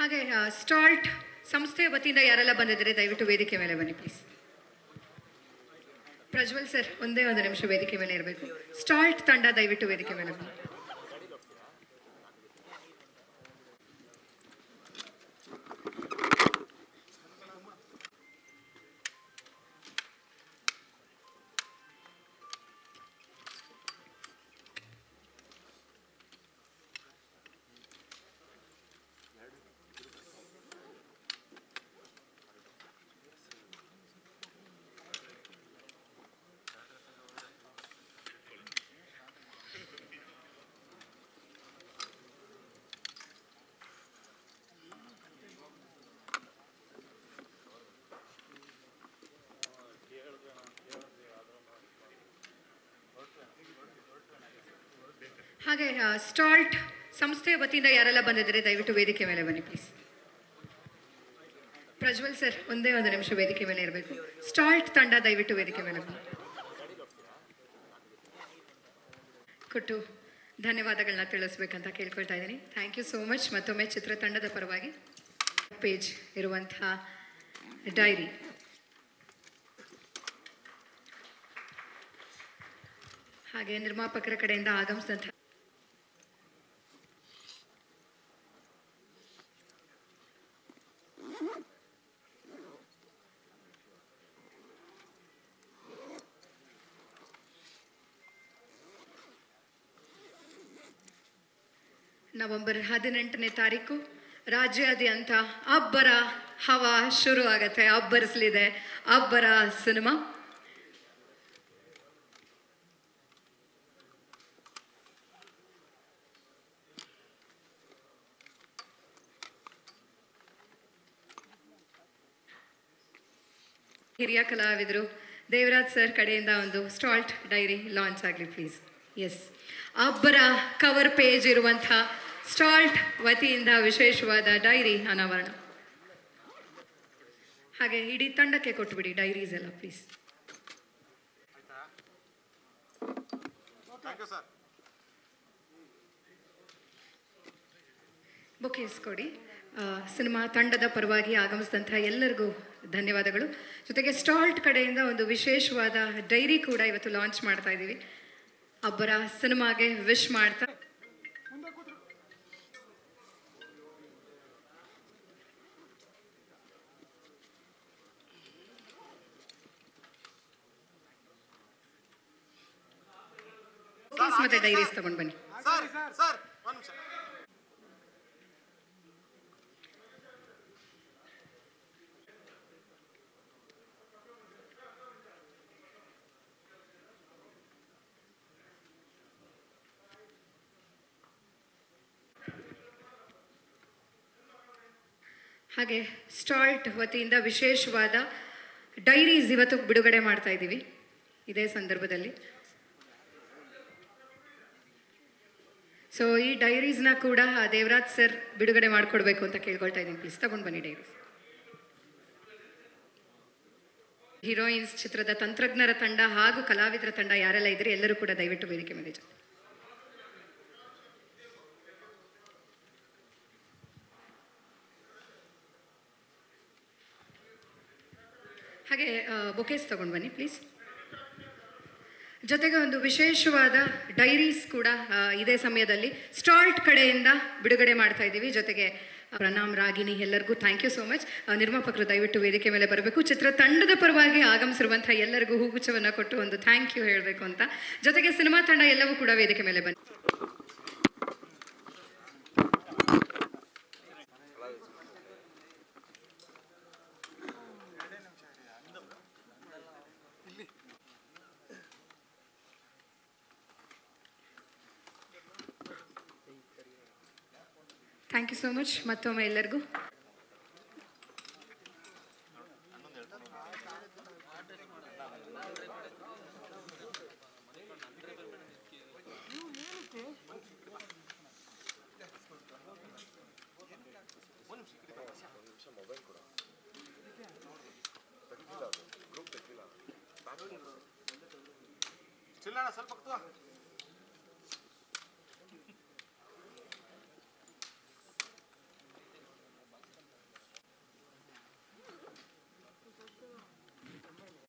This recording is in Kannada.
ಹಾಗೆ ಸ್ಟಾಲ್ಟ್ ಸಂಸ್ಥೆಯ ವತಿಯಿಂದ ಯಾರೆಲ್ಲ ಬಂದಿದ್ದಾರೆ ದಯವಿಟ್ಟು ವೇದಿಕೆ ಮೇಲೆ ಬನ್ನಿ ಪ್ಲೀಸ್ ಪ್ರಜ್ವಲ್ ಸರ್ ಒಂದೇ ಒಂದು ನಿಮಿಷ ವೇದಿಕೆ ಮೇಲೆ ಇರಬೇಕು ಸ್ಟಾಲ್ಟ್ ತಂಡ ದಯವಿಟ್ಟು ವೇದಿಕೆ ಮೇಲೆ ಬನ್ನಿ ಹಾಗೆ ಸ್ಟಾಲ್ಟ್ ಸಂಸ್ಥೆಯ ವತಿಯಿಂದ ಯಾರೆಲ್ಲ ಬಂದಿದ್ದಾರೆ ದಯವಿಟ್ಟು ವೇದಿಕೆ ಮೇಲೆ ಬನ್ನಿ ಪ್ಲೀಸ್ ಪ್ರಜ್ವಲ್ ಸರ್ ಒಂದೇ ಒಂದು ನಿಮಿಷ ವೇದಿಕೆ ಮೇಲೆ ಇರಬೇಕು ಸ್ಟಾಲ್ಟ್ ತಂಡ ದಯವಿಟ್ಟು ವೇದಿಕೆ ಮೇಲೆ ಬನ್ನಿ ಕೊಟ್ಟು ಧನ್ಯವಾದಗಳನ್ನ ತಿಳಿಸ್ಬೇಕಂತ ಕೇಳ್ಕೊಳ್ತಾ ಇದ್ದೀನಿ ಥ್ಯಾಂಕ್ ಯು ಸೋ ಮಚ್ ಮತ್ತೊಮ್ಮೆ ಚಿತ್ರತಂಡದ ಪರವಾಗಿ ಪೇಜ್ ಇರುವಂತಹ ಡೈರಿ ಹಾಗೆ ನಿರ್ಮಾಪಕರ ಕಡೆಯಿಂದ ಆಗಮಿಸಿದಂಥ ನವೆಂಬರ್ ಹದಿನೆಂಟನೇ ತಾರೀಕು ರಾಜ್ಯಾದ್ಯಂತ ಅಬ್ಬರ ಹವಾ ಶುರು ಆಗತ್ತೆ ಅಬ್ಬರಿಸಲಿದೆ ಅಬ್ಬರ ಸಿನಿಮಾ ಹಿರಿಯ ಕಲಾವಿದರು ದೇವರಾಜ್ ಸರ್ ಕಡೆಯಿಂದ ಒಂದು ಸ್ಟಾಲ್ಟ್ ಡೈರಿ ಲಾಂಚ್ ಆಗಲಿ ಪ್ಲೀಸ್ ಎಸ್ ಅಬ್ಬರ ಕವರ್ ಪೇಜ್ ಇರುವಂಥ ಸ್ಟಾಲ್ಟ್ ವತಿಯಿಂದ ವಿಶೇಷವಾದ ಡೈರಿ ಅನಾವರಣ ಹಾಗೆ ಇಡೀ ತಂಡಕ್ಕೆ ಕೊಟ್ಬಿಡಿ ಡೈರೀಸ್ ಎಲ್ಲ please thank you sir bouquets ಕೊಡಿ ಆ, ಸಿನಿಮಾ ತಂಡದ ಪರವಾಗಿ ಆಗಮಿಸಿದಂಥ ಎಲ್ಲರಿಗೂ ಧನ್ಯವಾದಗಳು ಜೊತೆಗೆ ಸ್ಟಾಲ್ಟ್ ಕಡೆಯಿಂದ ಒಂದು ವಿಶೇಷವಾದ ಡೈರಿ ಕೂಡ ಇವತ್ತು ಲಾಂಚ್ ಮಾಡ್ತಾ ಇದ್ದೀವಿ ಅಬ್ಬರ ಸಿನಿಮಾಗೆ ವಿಶ್ ಮಾಡ್ತಾ Bouquets ಮತ್ತೆ ಡೈರೀಸ್ ತಗೊಂಡು ಬನ್ನಿ ಸರ್ ಸರ್ ಒಂದು ನಿಮಿಷ ಹಾಗೆ ಸ್ಟಾಲ್ಟ್ ವತಿಯಿಂದ ವಿಶೇಷವಾದ ಡೈರೀಸ್ ಇವತ್ತು ಬಿಡುಗಡೆ ಮಾಡ್ತಾ ಇದ್ದೀವಿ ಇದೇ ಸಂದರ್ಭದಲ್ಲಿ ಸೊ ಈ ಡೈರೀಸ್ನ ಕೂಡ ದೇವರಾಜ್ ಸರ್ ಬಿಡುಗಡೆ ಮಾಡಿಕೊಡ್ಬೇಕು ಅಂತ ಕೇಳ್ಕೊಳ್ತಾ ಇದ್ದೀನಿ ಪ್ಲೀಸ್ ತಗೊಂಡು ಬನ್ನಿ ಡೈರೀಸ್ ಹೀರೋಯಿನ್ಸ್ ಚಿತ್ರದ ತಂತ್ರಜ್ಞರ ತಂಡ ಹಾಗೂ ಕಲಾವಿದರ ತಂಡ ಯಾರೆಲ್ಲ ಇದ್ರೆ ಎಲ್ಲರೂ ಕೂಡ ದಯವಿಟ್ಟು ವೇದಿಕೆ ಮೇಲೆ ಜೊತೆ ಹಾಗೆ ಬೊಕೇಸ್ ತಗೊಂಡು ಬನ್ನಿ ಪ್ಲೀಸ್ ಜೊತೆಗೆ ಒಂದು ವಿಶೇಷವಾದ ಡೈರೀಸ್ ಕೂಡ ಆ, ಇದೇ ಸಮಯದಲ್ಲಿ ಸ್ಟಾಲ್ಟ್ ಕಡೆಯಿಂದ ಬಿಡುಗಡೆ ಮಾಡ್ತಾ ಇದ್ದೀವಿ ಜೊತೆಗೆ ಪ್ರಣಾಮ್ ರಾಗಿಣಿ ಎಲ್ಲರಿಗೂ ಥ್ಯಾಂಕ್ ಯು ಸೋ ಮಚ್ ನಿರ್ಮಾಪಕರು ದಯವಿಟ್ಟು ವೇದಿಕೆ ಮೇಲೆ ಬರಬೇಕು ಚಿತ್ರತಂಡದ ಪರವಾಗಿ ಆಗಮಿಸಿರುವಂಥ ಎಲ್ಲರಿಗೂ ಹೂಗುಚ್ಛವನ್ನು ಕೊಟ್ಟು ಒಂದು ಥ್ಯಾಂಕ್ ಯು ಹೇಳಬೇಕು ಅಂತ ಜೊತೆಗೆ ಸಿನಿಮಾ ತಂಡ ಎಲ್ಲವೂ ಕೂಡ ವೇದಿಕೆ ಮೇಲೆ ಬನ್ನಿ ಥ್ಯಾಂಕ್ ಯು ಸೋ ಮಚ್ ಮತ್ತೊಮ್ಮೆ ಎಲ್ಲರಿಗೂ ಚಿಲ್ಲಣ್ಣ ಸ್ವಲ್ಪ ಕೂತ್ಕೋ.